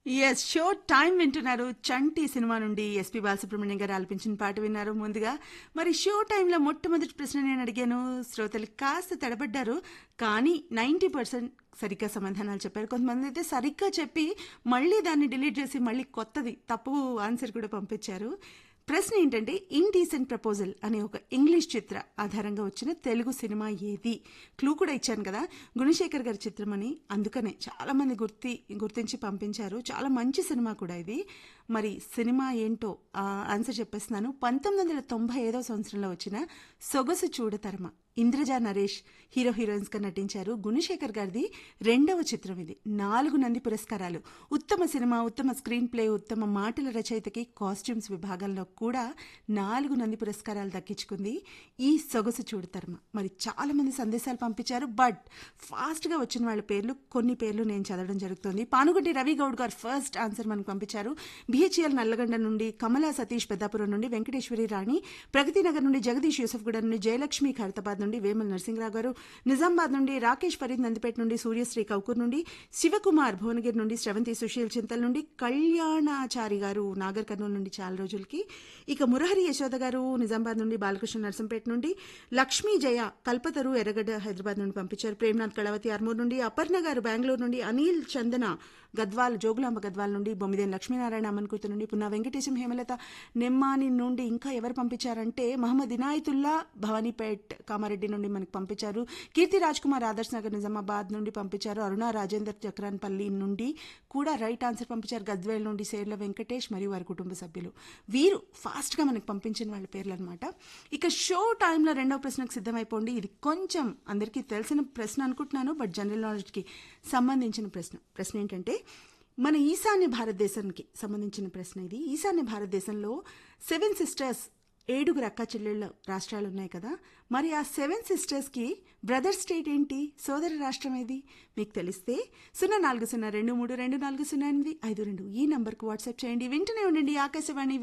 yes show time వింటున్నారు చంటి సినిమా నుండి ఎస్పి బాలసుబ్రహ్మణ్యం గారు ఆలపించిన పాట విన్నారు ముందుగా మరి షో టైంలో మొట్టమొదటి ప్రశ్న నేను అడిగాను శ్రోతలు కాస్త తడబడ్డారు కానీ నైంటీ పర్సెంట్ సరిగ్గా సమాధానాలు చెప్పారు కొంతమంది అయితే సరిగ్గా చెప్పి మళ్ళీ దాన్ని డిలీట్ చేసి మళ్ళీ కొత్తది తప్పు ఆన్సర్ కూడా పంపించారు ప్రశ్న ఏంటంటే ఇండీసెంట్ ప్రపోజల్ అనే ఒక ఇంగ్లీష్ చిత్ర ఆధారంగా వచ్చిన తెలుగు సినిమా ఏది క్లూ కూడా ఇచ్చాను కదా గుణశేఖర్ గారి చిత్రం అని అందుకనే చాలా మంది గుర్తి గుర్తించి పంపించారు చాలా మంచి సినిమా కూడా ఇది మరి సినిమా ఏంటో ఆ, ఆన్సర్ చెప్పేస్తున్నాను పంతొమ్మిది వందల తొంభై ఐదో సంవత్సరంలో వచ్చిన సొగసు చూడతరమ ఇంద్రజా నరేష్ హీరో హీరోయిన్స్ గా నటించారు గుణశేఖర్ గారిది రెండవ చిత్రం ఇది నాలుగు నంది పురస్కారాలు ఉత్తమ సినిమా ఉత్తమ స్క్రీన్ ప్లే ఉత్తమ మాటల రచయితకి కాస్ట్యూమ్స్ విభాగంలో కూడా నాలుగు నంది పురస్కారాలు దక్కించుకుంది ఈ సొగసు చూడతర్మ మరి చాలా మంది సందేశాలు పంపించారు బట్ ఫాస్ట్ గా వచ్చిన వాళ్ళ పేర్లు కొన్ని పేర్లు నేను చదవడం జరుగుతుంది పానుగుంటి రవి గౌడ్ గారు ఫస్ట్ ఆన్సర్ మనకు పంపించారు బిహెచ్ఎల్ నల్లగండ నుండి కమలా సతీష్ పెద్దాపురం నుండి వెంకటేశ్వరి రాణి ప్రగతి నగర్ నుండి జగదీష్ యూసఫ్గూడ నుండి జయలక్ష్మి ఖైరతాబాద్ నుండి వేమల నరసింహరావు గారు నిజామాబాద్ నుండి రాకేష్ ఫరీద్ నందిపేట నుండి సూర్యశ్రీ కౌకూర్ నుండి శివకుమార్ భువనగిరి నుండి శ్రవంతి సుశీల్ చింతల్ నుండి కళ్యాణాచారి గారు నాగర్ కర్నూలు నుండి చాలా రోజులకి ఇక మురహరి యశోద గారు నిజామాబాద్ నుండి బాలకృష్ణ నరసంపేట నుండి లక్ష్మీ జయ కల్పతరు ఎర్రగడ్డ హైదరాబాద్ నుండి పంపించారు ప్రేమ్నాథ్ కళవతి ఆర్మూర్ నుండి అపర్ణ గారు బెంగళూరు నుండి అనిల్ చందన గద్వాల్ జోగులాంబ గద్వాల్ నుండి బొమ్మిదేని లక్ష్మీనారాయణ అమ్మన్కూతు నుండి పున్నా వెంకటేశం హేమలత నెమ్మాని నుండి ఇంకా ఎవరు పంపించారంటే మహమ్మద్ ఇనాయతుల్లా భవానీపేట్ కామారెడ్డి నుండి మనకి పంపించారు కీర్తి రాజ్ కుమార్ ఆదర్శ్ నగర్ నిజామాబాద్ నుండి పంపించారు అరుణ రాజేందర్ చక్రాన్పల్లి నుండి కూడా రైట్ ఆన్సర్ పంపించారు గద్వేల్ నుండి సేర్ల వెంకటేష్ మరియు వారి కుటుంబ సభ్యులు వీరు ఫాస్ట్ గా మనకు పంపించిన వాళ్ళ పేర్లు అనమాట ఇక షో టైంలో రెండవ ప్రశ్నకు సిద్ధమైపోండి ఇది కొంచెం అందరికీ తెలిసిన ప్రశ్న అనుకుంటున్నాను బట్ జనరల్ నాలెడ్జ్ కి సంబంధించిన ప్రశ్న ప్రశ్న ఏంటంటే మన ఈశాన్య భారతదేశానికి సంబంధించిన ప్రశ్న ఇది ఈశాన్య భారతదేశంలో సెవెన్ సిస్టర్స్ ఏడుగురు అక్క చెల్లెళ్ళ రాష్ట్రాలు ఉన్నాయి కదా మరి ఆ సెవెన్ సిస్టర్స్కి బ్రదర్ స్టేట్ ఏంటి సోదర రాష్ట్రం ఏది మీకు తెలిస్తే సున్నా నాలుగు సున్నా రెండు మూడు రెండు నాలుగు సున్నా ఎనిమిది ఐదు రెండు ఈ నంబర్కు వాట్సాప్ చేయండి వింటూనే ఉండండి ఆకాశవాణి